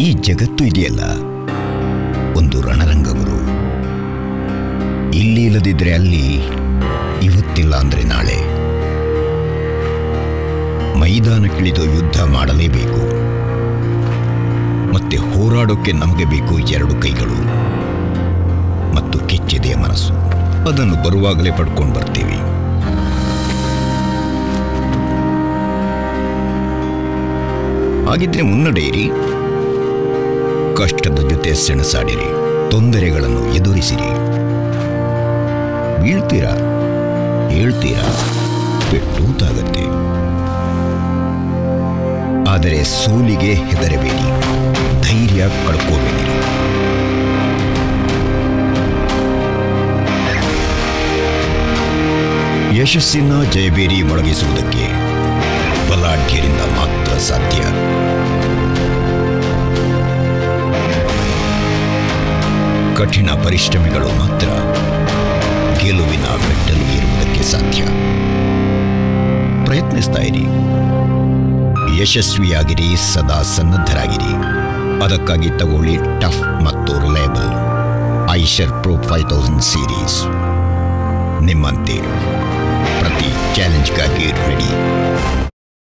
ಈ ಜಗತ್ತು ಇದೆಯಲ್ಲ ಒಂದು ರಣರಂಗಗುರು ಇಲ್ಲಿ ಇಲ್ಲದಿದ್ರೆ ಅಲ್ಲಿ ಇವತ್ತಿಲ್ಲ ಅಂದ್ರೆ ನಾಳೆ ಮೈದಾನಕ್ಕಿಳಿದು ಯುದ್ಧ ಮಾಡಲೇಬೇಕು ಮತ್ತೆ ಹೋರಾಡೋಕ್ಕೆ ನಮಗೆ ಬೇಕು ಎರಡು ಕೈಗಳು ಮತ್ತು ಕೆಚ್ಚಿದೆಯ ಮನಸ್ಸು ಅದನ್ನು ಬರುವಾಗಲೇ ಪಡ್ಕೊಂಡು ಬರ್ತೀವಿ ಹಾಗಿದ್ರೆ ಮುನ್ನಡೆಯಿರಿ ಕಷ್ಟದ ಜೊತೆ ಸೆಣಸಾಡಿರಿ ತೊಂದರೆಗಳನ್ನು ಎದುರಿಸಿರಿ ಬೀಳ್ತೀರಾ ಹೇಳ್ತೀರಾ ಪೆಟ್ಟೂತಾಗತ್ತೆ ಆದರೆ ಸೋಲಿಗೆ ಹೆದರಬೇಡಿ ಧೈರ್ಯ ಕಳ್ಕೋಬೇಡಿ ಯಶಸ್ಸಿನ ಜಯಬೇರಿ ಮೊಳಗಿಸುವುದಕ್ಕೆ ಬಲಾಢ್ಯರಿಂದ ಮಾತ್ರ ಸಾಧ್ಯ ಕಠಿಣ ಪರಿಶ್ರಮಿಗಳು ಮಾತ್ರ ಗೆಲುವಿನ ಮೆಟ್ಟಲು ಏರುವುದಕ್ಕೆ ಸಾಧ್ಯ ಪ್ರಯತ್ನಿಸ್ತಾ ಇರಿ ಯಶಸ್ವಿಯಾಗಿರಿ ಸದಾ ಸನ್ನದ್ಧರಾಗಿರಿ ಅದಕ್ಕಾಗಿ ತಗೊಳ್ಳಿ ಟಫ್ ಮತ್ತು reliable Eicher Pro five thousand series ನಿಮ್ಮಂತೆ ಪ್ರತಿ ಚಾಲೆಂಜ್ಗಾಗಿ ರೆಡಿ